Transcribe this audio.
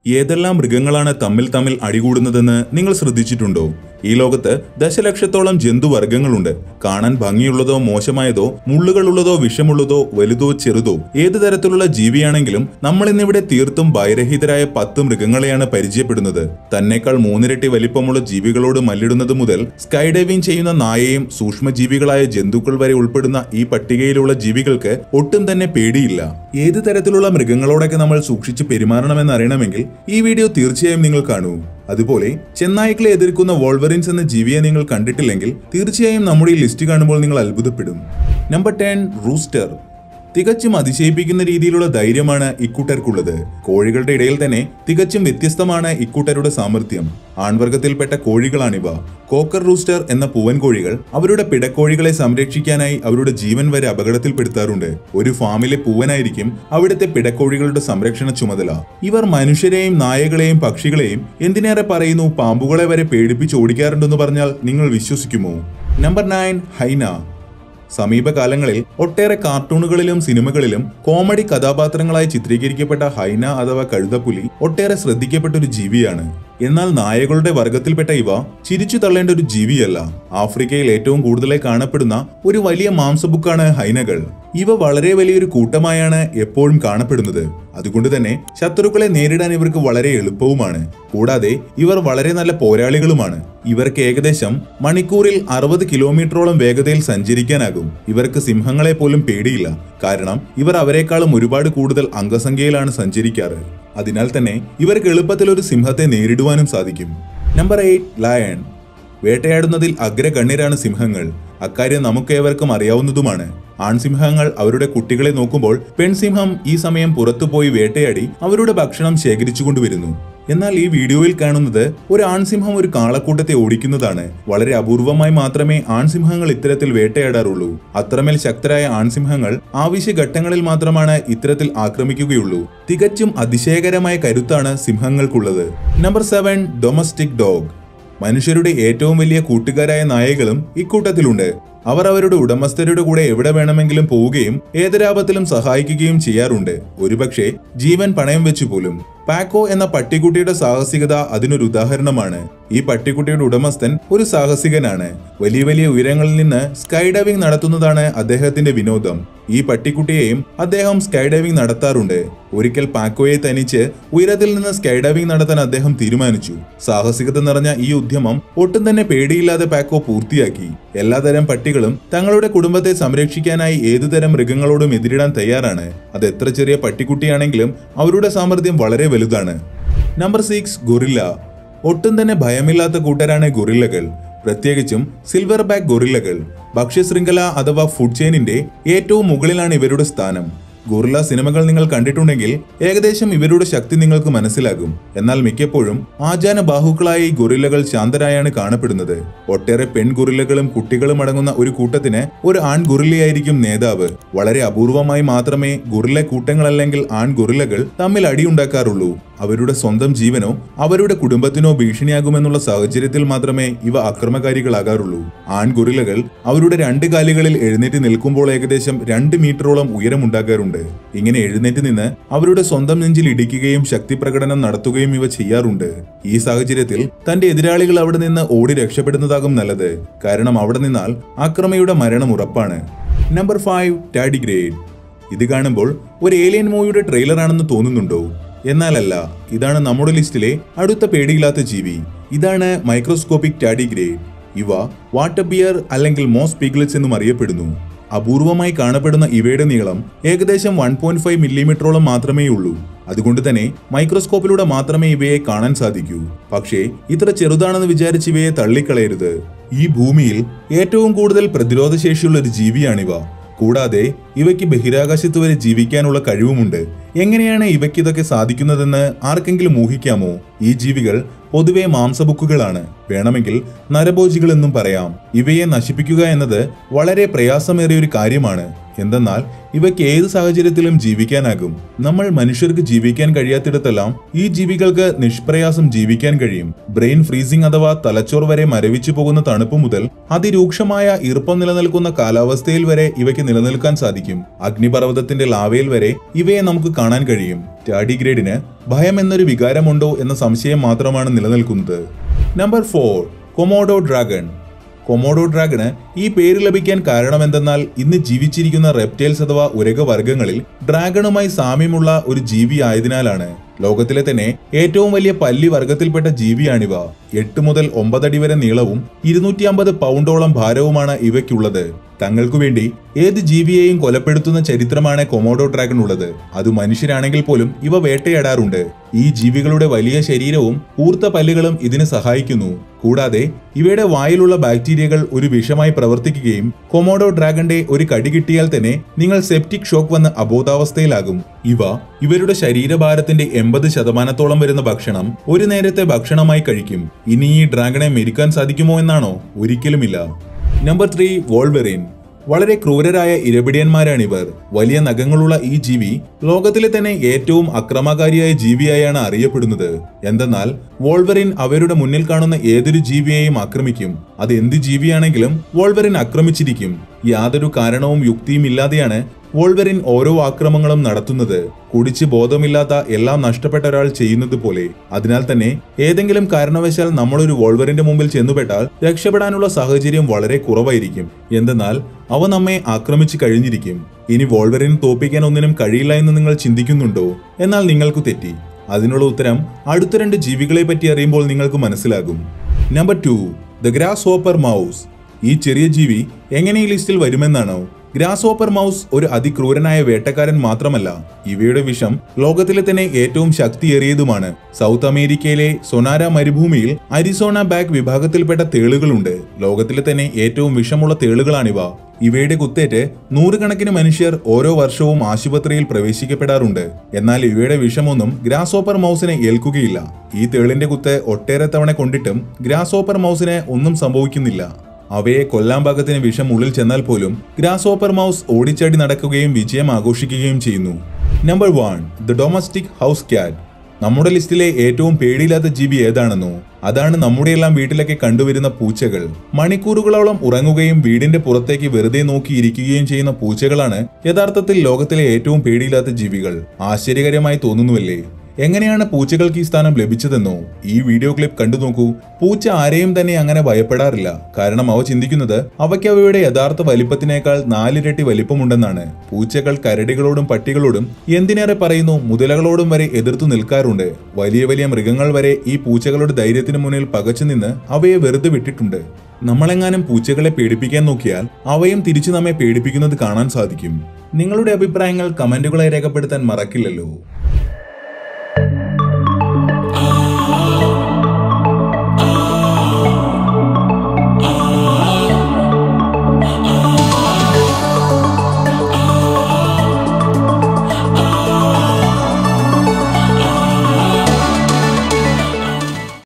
ഏതെല്ലാം മൃഗങ്ങളാണ് തമ്മിൽ തമ്മിൽ അടികൂടുന്നതെന്ന് നിങ്ങൾ ശ്രദ്ധിച്ചിട്ടുണ്ടോ ഈ ലോകത്ത് ദശലക്ഷത്തോളം ജന്തുവർഗ്ഗങ്ങളുണ്ട് കാണാൻ ഭംഗിയുള്ളതോ മോശമായതോ മുള്ളുകളുള്ളതോ വിഷമുള്ളതോ വലുതോ ചെറുതോ ഏത് തരത്തിലുള്ള ജീവിയാണെങ്കിലും നമ്മൾ ഇന്നിവിടെ തീർത്തും ഭയരഹിതരായ പത്ത് മൃഗങ്ങളെയാണ് പരിചയപ്പെടുന്നത് തന്നേക്കാൾ മൂന്നിരട്ടി വലിപ്പമുള്ള ജീവികളോട് മല്ലിടുന്നത് മുതൽ സ്കൈ ഡൈവിംഗ് ചെയ്യുന്ന നായയും സൂക്ഷ്മജീവികളായ ജന്തുക്കൾ വരെ ഉൾപ്പെടുന്ന ഈ പട്ടികയിലുള്ള ജീവികൾക്ക് ഒട്ടും തന്നെ പേടിയില്ല ഏത് തരത്തിലുള്ള മൃഗങ്ങളോടൊക്കെ നമ്മൾ സൂക്ഷിച്ച് പെരുമാറണമെന്ന് അറിയണമെങ്കിൽ ഈ വീഡിയോ തീർച്ചയായും നിങ്ങൾ കാണൂ അതുപോലെ ചെന്നായ്ക്കളെ എതിർക്കുന്ന വോൾവറിൻസ് എന്ന ജീവിയെ നിങ്ങൾ കണ്ടിട്ടില്ലെങ്കിൽ തീർച്ചയായും നമ്മുടെ ഈ ലിസ്റ്റ് കാണുമ്പോൾ നിങ്ങൾ അത്ഭുതപ്പെടും നമ്പർ ടെൻ റൂസ്റ്റർ തികച്ചും അതിശയിപ്പിക്കുന്ന രീതിയിലുള്ള ധൈര്യമാണ് ഇക്കൂട്ടർക്കുള്ളത് കോഴികളുടെ ഇടയിൽ തന്നെ തികച്ചും വ്യത്യസ്തമാണ് ഇക്കൂട്ടരുടെ സാമർഥ്യം ആൺവർഗത്തിൽപ്പെട്ട കോഴികളാണിവ കോക്കർ റൂസ്റ്റർ എന്ന പൂവൻ കോഴികൾ അവരുടെ പിടക്കോഴികളെ സംരക്ഷിക്കാനായി അവരുടെ ജീവൻ വരെ അപകടത്തിൽപ്പെടുത്താറുണ്ട് ഒരു ഫാമിലെ പൂവനായിരിക്കും അവിടുത്തെ പിടക്കോഴികളുടെ സംരക്ഷണ ചുമതല ഇവർ മനുഷ്യരെയും നായകളെയും പക്ഷികളെയും എന്തിനേറെ പറയുന്നു പാമ്പുകളെ വരെ പേടിപ്പിച്ച് ഓടിക്കാറുണ്ടെന്ന് പറഞ്ഞാൽ നിങ്ങൾ വിശ്വസിക്കുമോ നമ്പർ നയൻ ഹൈന സമീപകാലങ്ങളിൽ ഒട്ടേറെ കാർട്ടൂണുകളിലും സിനിമകളിലും കോമഡി കഥാപാത്രങ്ങളായി ചിത്രീകരിക്കപ്പെട്ട ഹൈന അഥവാ കഴുതപ്പുലി ഒട്ടേറെ ശ്രദ്ധിക്കപ്പെട്ട ഒരു ജീവിയാണ് എന്നാൽ നായകളുടെ വർഗത്തിൽപ്പെട്ട ഇവ ചിരിച്ചു തള്ളേണ്ട ഒരു ജീവിയല്ല ആഫ്രിക്കയിൽ ഏറ്റവും കൂടുതലായി കാണപ്പെടുന്ന ഒരു വലിയ മാംസബുക്കാണ് ഹൈനകൾ ഇവ വളരെ വലിയൊരു കൂട്ടമായാണ് എപ്പോഴും കാണപ്പെടുന്നത് അതുകൊണ്ട് തന്നെ ശത്രുക്കളെ നേരിടാൻ ഇവർക്ക് വളരെ എളുപ്പവുമാണ് കൂടാതെ ഇവർ വളരെ നല്ല പോരാളികളുമാണ് ഇവർക്ക് ഏകദേശം മണിക്കൂറിൽ അറുപത് കിലോമീറ്ററോളം വേഗതയിൽ സഞ്ചരിക്കാനാകും ഇവർക്ക് സിംഹങ്ങളെ പോലും പേടിയില്ല കാരണം ഇവർ അവരെക്കാളും ഒരുപാട് കൂടുതൽ അംഗസംഖ്യയിലാണ് സഞ്ചരിക്കാറ് അതിനാൽ തന്നെ ഇവർക്ക് എളുപ്പത്തിൽ ഒരു സിംഹത്തെ നേരിടുവാനും സാധിക്കും നമ്പർ എയ്റ്റ് ലയൺ വേട്ടയാടുന്നതിൽ അഗ്രഗണ്യരാണ് സിംഹങ്ങൾ അക്കാര്യം നമുക്കേവർക്കും അറിയാവുന്നതുമാണ് ആൺസിംഹങ്ങൾ അവരുടെ കുട്ടികളെ നോക്കുമ്പോൾ പെൺസിംഹം ഈ സമയം പുറത്തുപോയി വേട്ടയാടി അവരുടെ ഭക്ഷണം ശേഖരിച്ചു കൊണ്ടുവരുന്നു എന്നാൽ ഈ വീഡിയോയിൽ കാണുന്നത് ഒരു ആൺസിംഹം ഒരു കാളക്കൂട്ടത്തെ ഓടിക്കുന്നതാണ് വളരെ അപൂർവമായി മാത്രമേ ആൺസിംഹങ്ങൾ ഇത്തരത്തിൽ വേട്ടയാടാറുള്ളൂ അത്രമേൽ ശക്തരായ ആൺസിംഹങ്ങൾ ആവശ്യ ഘട്ടങ്ങളിൽ മാത്രമാണ് ഇത്തരത്തിൽ ആക്രമിക്കുകയുള്ളൂ തികച്ചും അതിശയകരമായ കരുത്താണ് സിംഹങ്ങൾക്കുള്ളത് നമ്പർ സെവൻ ഡൊമസ്റ്റിക് ഡോഗ് മനുഷ്യരുടെ ഏറ്റവും വലിയ കൂട്ടുകാരായ നായകളും ഇക്കൂട്ടത്തിലുണ്ട് അവർ അവരുടെ ഉടമസ്ഥരുടെ കൂടെ എവിടെ വേണമെങ്കിലും പോവുകയും ഏതൊരാപത്തിലും സഹായിക്കുകയും ചെയ്യാറുണ്ട് ഒരുപക്ഷെ ജീവൻ പണയം വെച്ചു പോലും പാക്കോ എന്ന പട്ടിക്കുട്ടിയുടെ സാഹസികത അതിനൊരു ഉദാഹരണമാണ് ഈ പട്ടിക്കുട്ടിയുടെ ഉടമസ്ഥൻ ഒരു സാഹസികനാണ് വലിയ വലിയ ഉയരങ്ങളിൽ നിന്ന് സ്കൈ ഡൈവിംഗ് നടത്തുന്നതാണ് അദ്ദേഹത്തിന്റെ വിനോദം ഈ പട്ടിക്കുട്ടിയെയും അദ്ദേഹം സ്കൈ ഡൈവിംഗ് നടത്താറുണ്ട് ഒരിക്കൽ പാക്കോയെ തനിച്ച് ഉയരത്തിൽ നിന്ന് സ്കൈ ഡൈവിംഗ് നടത്താൻ അദ്ദേഹം തീരുമാനിച്ചു സാഹസികത നിറഞ്ഞ ഈ ഉദ്യമം ഒട്ടും തന്നെ പേടിയില്ലാതെ പാക്കോ പൂർത്തിയാക്കി എല്ലാതരം പട്ടികളും തങ്ങളുടെ കുടുംബത്തെ സംരക്ഷിക്കാനായി ഏതുതരം മൃഗങ്ങളോടും എതിരിടാൻ തയ്യാറാണ് അത് എത്ര ചെറിയ പട്ടിക്കുട്ടിയാണെങ്കിലും അവരുടെ സാമർഥ്യം വളരെ വലുതാണ് നമ്പർ സിക്സ് ഗൊറില്ല ഒട്ടും തന്നെ ഭയമില്ലാത്ത കൂട്ടരാണ് ഗൊറില്ലകൾ പ്രത്യേകിച്ചും സിൽവർ ബാക്ക് ഗൊറില്ലകൾ ഭക്ഷ്യശൃംഖല അഥവാ ഫുഡ് ചെയിനിന്റെ ഏറ്റവും മുകളിലാണ് ഇവരുടെ സ്ഥാനം ഗൊറില്ല സിനിമകൾ നിങ്ങൾ കണ്ടിട്ടുണ്ടെങ്കിൽ ഏകദേശം ഇവരുടെ ശക്തി നിങ്ങൾക്ക് മനസ്സിലാകും എന്നാൽ മിക്കപ്പോഴും ആചാന ബാഹുക്കളായ ഈ ഗൊറില്ലകൾ ശാന്തരായാണ് കാണപ്പെടുന്നത് ഒട്ടേറെ പെൺ ഗൊറില്ലകളും കുട്ടികളും അടങ്ങുന്ന ഒരു കൂട്ടത്തിന് ഒരു ആൺ ഗൊറില്ലയായിരിക്കും നേതാവ് വളരെ അപൂർവമായി മാത്രമേ ഗൊറില്ല കൂട്ടങ്ങളല്ലെങ്കിൽ ആൺ ഗൊറില്ലകൾ തമ്മിൽ അടിയുണ്ടാക്കാറുള്ളൂ അവരുടെ സ്വന്തം ജീവനോ അവരുടെ കുടുംബത്തിനോ ഭീഷണിയാകുമെന്നുള്ള സാഹചര്യത്തിൽ മാത്രമേ ഇവ അക്രമകാരികളാകാറുള്ളൂ ആൺഗുറിലകൾ അവരുടെ രണ്ട് കാലുകളിൽ എഴുന്നേറ്റ് നിൽക്കുമ്പോൾ ഏകദേശം രണ്ട് മീറ്ററോളം ഉയരമുണ്ടാകാറുണ്ട് ഇങ്ങനെ എഴുന്നേറ്റ് നിന്ന് അവരുടെ സ്വന്തം നെഞ്ചിൽ ഇടിക്കുകയും ശക്തി പ്രകടനം നടത്തുകയും ഇവ ചെയ്യാറുണ്ട് ഈ സാഹചര്യത്തിൽ തന്റെ എതിരാളികൾ അവിടെ നിന്ന് ഓടി രക്ഷപ്പെടുന്നതാകും നല്ലത് കാരണം അവിടെ നിന്നാൽ ആക്രമയുടെ മരണം ഉറപ്പാണ് നമ്പർ ഫൈവ് ടാഡിഗ്രേഡ് ഇത് കാണുമ്പോൾ ഒരു ഏലിയൻ മൂവിയുടെ ട്രെയിലർ ആണെന്ന് തോന്നുന്നുണ്ടോ എന്നാലല്ല ഇതാണ് നമ്മുടെ ലിസ്റ്റിലെ അടുത്ത പേടിയില്ലാത്ത ജീവി ഇതാണ് മൈക്രോസ്കോപ്പിക് ടാഡിഗ്രേഡ് ഇവ വാട്ടർ ബിയർ അല്ലെങ്കിൽ മോസ് പിഗ്ലറ്റ്സ് എന്നും അറിയപ്പെടുന്നു അപൂർവമായി കാണപ്പെടുന്ന ഇവയുടെ നീളം ഏകദേശം വൺ പോയിന്റ് ഫൈവ് മില്ലിമീറ്ററോളം മാത്രമേ ഉള്ളൂ അതുകൊണ്ട് തന്നെ മൈക്രോസ്കോപ്പിലൂടെ മാത്രമേ ഇവയെ കാണാൻ സാധിക്കൂ പക്ഷേ ഇത്ര ചെറുതാണെന്ന് വിചാരിച്ച് ഇവയെ തള്ളിക്കളയരുത് ഈ ഭൂമിയിൽ ഏറ്റവും കൂടുതൽ പ്രതിരോധശേഷിയുള്ള ഒരു ജീവിയാണിവ കൂടാതെ ഇവയ്ക്ക് ബഹിരാകാശത്ത് വരെ ജീവിക്കാനുള്ള കഴിവുമുണ്ട് എങ്ങനെയാണ് ഇവയ്ക്ക് ഇതൊക്കെ സാധിക്കുന്നതെന്ന് ആർക്കെങ്കിലും ഊഹിക്കാമോ ഈ ജീവികൾ പൊതുവെ മാംസബുക്കുകളാണ് വേണമെങ്കിൽ നരഭോജികൾ എന്നും പറയാം ഇവയെ നശിപ്പിക്കുക എന്നത് വളരെ പ്രയാസമേറിയ ഒരു കാര്യമാണ് എന്തെന്നാൽ ഇവയ്ക്ക് ഏത് സാഹചര്യത്തിലും ജീവിക്കാനാകും നമ്മൾ മനുഷ്യർക്ക് ജീവിക്കാൻ കഴിയാത്തിടത്തെല്ലാം ഈ ജീവികൾക്ക് നിഷ്പ്രയാസം ജീവിക്കാൻ കഴിയും ബ്രെയിൻ ഫ്രീസിംഗ് അഥവാ തലച്ചോർ വരെ മരവിച്ചു പോകുന്ന തണുപ്പ് മുതൽ അതിരൂക്ഷമായ ഈർപ്പം നിലനിൽക്കുന്ന കാലാവസ്ഥയിൽ വരെ ഇവയ്ക്ക് നിലനിൽക്കാൻ സാധിക്കും സാധിക്കും അഗ്നിപർവ്വതത്തിന്റെ ലാവയിൽ വരെ ഇവയെ നമുക്ക് കാണാൻ കഴിയും ടാഡിഗ്രേഡിന് ഭയം എന്നൊരു വികാരമുണ്ടോ എന്ന സംശയം മാത്രമാണ് നിലനിൽക്കുന്നത് number four Komodo dragon Komodo ഡ്രാഗണ് ഈ പേര് ലഭിക്കാൻ കാരണമെന്തെന്നാൽ ഇന്ന് ജീവിച്ചിരിക്കുന്ന റെപ്റ്റൈൽസ് അഥവാ ഉരകവർഗങ്ങളിൽ ഡ്രാഗണുമായി സാമ്യമുള്ള ഒരു ജീവി ആയതിനാലാണ് ലോകത്തിലെ തന്നെ ഏറ്റവും വലിയ പല്ലി വർഗത്തിൽപ്പെട്ട ജീവിയാണിവ എട്ട് മുതൽ ഒമ്പതടി വരെ നീളവും ഇരുന്നൂറ്റി അമ്പത് പൗണ്ടോളം ഭാരവുമാണ് ഇവയ്ക്കുള്ളത് തങ്ങൾക്കു വേണ്ടി ഏത് ജീവിയെയും കൊലപ്പെടുത്തുന്ന ചരിത്രമാണ് കൊമോഡോ ഡ്രാഗൺ ഉള്ളത് അത് മനുഷ്യരാണെങ്കിൽ പോലും ഇവ വേട്ടയാടാറുണ്ട് ഈ ജീവികളുടെ വലിയ ശരീരവും ഊർത്ത പല്ലുകളും ഇതിന് സഹായിക്കുന്നു കൂടാതെ ഇവയുടെ വായിലുള്ള ബാക്ടീരിയകൾ ഒരു വിഷമായി പ്രവർത്തിക്കുകയും കൊമോഡോ ഡ്രാഗന്റെ ഒരു കടി കിട്ടിയാൽ തന്നെ നിങ്ങൾ സെപ്റ്റിക് ഷോക്ക് വന്ന് അബോധാവസ്ഥയിലാകും ഇവ ഇവരുടെ ശരീരഭാരത്തിന്റെ എൺപത് ശതമാനത്തോളം വരുന്ന ഭക്ഷണം ഒരു നേരത്തെ ഭക്ഷണമായി കഴിക്കും ഇനി ഈ ഡ്രാഗണെ മെരിക്കാൻ സാധിക്കുമോ എന്നാണോ ഒരിക്കലുമില്ല നമ്പർ ത്രീ വോൾവെറിൻ വളരെ ക്രൂരരായ ഇരപിടിയന്മാരാണിവർ വലിയ നഖങ്ങളുള്ള ഈ ജീവി ലോകത്തിലെ തന്നെ ഏറ്റവും അക്രമകാരിയായ ജീവിയായാണ് അറിയപ്പെടുന്നത് എന്തെന്നാൽ വോൾവറിൻ അവരുടെ മുന്നിൽ കാണുന്ന ഏതൊരു ജീവിയെയും ആക്രമിക്കും അത് എന്ത് ജീവിയാണെങ്കിലും വോൾവറിൻ ആക്രമിച്ചിരിക്കും യാതൊരു കാരണവും യുക്തിയും ഇല്ലാതെയാണ് വോൾവറിൻ ഓരോ ആക്രമങ്ങളും നടത്തുന്നത് കുടിച്ച് ബോധമില്ലാത്ത എല്ലാം നഷ്ടപ്പെട്ട ഒരാൾ ചെയ്യുന്നത് പോലെ അതിനാൽ തന്നെ ഏതെങ്കിലും കാരണവശാൽ നമ്മളൊരു വോൾവറിന്റെ മുമ്പിൽ ചെന്നുപെട്ടാൽ രക്ഷപ്പെടാനുള്ള സാഹചര്യം വളരെ കുറവായിരിക്കും എന്തെന്നാൽ അവ നമ്മെ ആക്രമിച്ചു കഴിഞ്ഞിരിക്കും ഇനി വോൾവറിൻ തോപ്പിക്കാൻ ഒന്നിനും കഴിയില്ല എന്ന് നിങ്ങൾ ചിന്തിക്കുന്നുണ്ടോ എന്നാൽ നിങ്ങൾക്ക് തെറ്റി അതിനുള്ള ഉത്തരം അടുത്ത രണ്ട് ജീവികളെ പറ്റി അറിയുമ്പോൾ നിങ്ങൾക്ക് മനസ്സിലാകും number two the grasshopper mouse ഈ ചെറിയ ജീവി എങ്ങനെ ഈ ലിസ്റ്റിൽ വരുമെന്നാണോ ഗ്രാസ് ഹോപ്പർ മൗസ് ഒരു അതിക്രൂരനായ വേട്ടക്കാരൻ മാത്രമല്ല ഇവയുടെ വിഷം ലോകത്തിലെ തന്നെ ഏറ്റവും ശക്തിയേറിയതുമാണ് സൗത്ത് അമേരിക്കയിലെ സൊനാര മരുഭൂമിയിൽ അരിസോണ ബാഗ് വിഭാഗത്തിൽപ്പെട്ട തേളുകളുണ്ട് ലോകത്തിലെ തന്നെ ഏറ്റവും വിഷമുള്ള തേളുകളാണിവ ഇവയുടെ കുത്തേറ്റ് നൂറുകണക്കിന് മനുഷ്യർ ഓരോ വർഷവും ആശുപത്രിയിൽ പ്രവേശിക്കപ്പെടാറുണ്ട് എന്നാൽ ഇവയുടെ വിഷമൊന്നും ഗ്രാസ് ഹോപ്പർ മൗസിനെ ഏൽക്കുകയില്ല ഈ തേളിന്റെ കുത്ത് ഒട്ടേറെ തവണ കൊണ്ടിട്ടും ഗ്രാസ് ഹോപ്പർ മൗസിന് ഒന്നും സംഭവിക്കുന്നില്ല അവയെ കൊല്ലാൻ പാകത്തിന് വിഷം ഉള്ളിൽ ചെന്നാൽ പോലും ഗ്രാസ് ഹോപ്പർ മൗസ് ഓടിച്ചാടി നടക്കുകയും വിജയം ആഘോഷിക്കുകയും ചെയ്യുന്നു number one the domestic house cat നമ്മുടെ ലിസ്റ്റിലെ ഏറ്റവും പേടിയില്ലാത്ത ജീവി ഏതാണെന്നോ അതാണ് നമ്മുടെയെല്ലാം വീട്ടിലൊക്കെ കണ്ടുവരുന്ന പൂച്ചകൾ മണിക്കൂറുകളോളം ഉറങ്ങുകയും വീടിന്റെ പുറത്തേക്ക് വെറുതെ നോക്കിയിരിക്കുകയും ചെയ്യുന്ന പൂച്ചകളാണ് യഥാർത്ഥത്തിൽ ലോകത്തിലെ ഏറ്റവും പേടിയില്ലാത്ത ജീവികൾ ആശ്ചര്യകരമായി തോന്നുന്നുവല്ലേ എങ്ങനെയാണ് പൂച്ചകൾക്ക് ഈ സ്ഥാനം ലഭിച്ചതെന്നോ ഈ വീഡിയോ ക്ലിപ്പ് കണ്ടു നോക്കൂ പൂച്ച ആരെയും തന്നെ അങ്ങനെ ഭയപ്പെടാറില്ല കാരണം അവ ചിന്തിക്കുന്നത് അവയ്ക്ക് അവയുടെ യഥാർത്ഥ വലിപ്പത്തിനേക്കാൾ നാലിരട്ടി വലിപ്പമുണ്ടെന്നാണ് പൂച്ചകൾ കരടികളോടും പട്ടികളോടും എന്തിനേറെ പറയുന്നു മുതലകളോടും വരെ എതിർത്തു നിൽക്കാറുണ്ട് വലിയ വലിയ മൃഗങ്ങൾ വരെ ഈ പൂച്ചകളുടെ ധൈര്യത്തിന് മുന്നിൽ പകച്ചു നിന്ന് അവയെ വെറുതെ വിട്ടിട്ടുണ്ട് നമ്മളെങ്ങാനും പൂച്ചകളെ പേടിപ്പിക്കാൻ നോക്കിയാൽ അവയും തിരിച്ചു നമ്മെ പേടിപ്പിക്കുന്നത് കാണാൻ സാധിക്കും നിങ്ങളുടെ അഭിപ്രായങ്ങൾ കമന്റുകളായി രേഖപ്പെടുത്താൻ മറക്കില്ലല്ലോ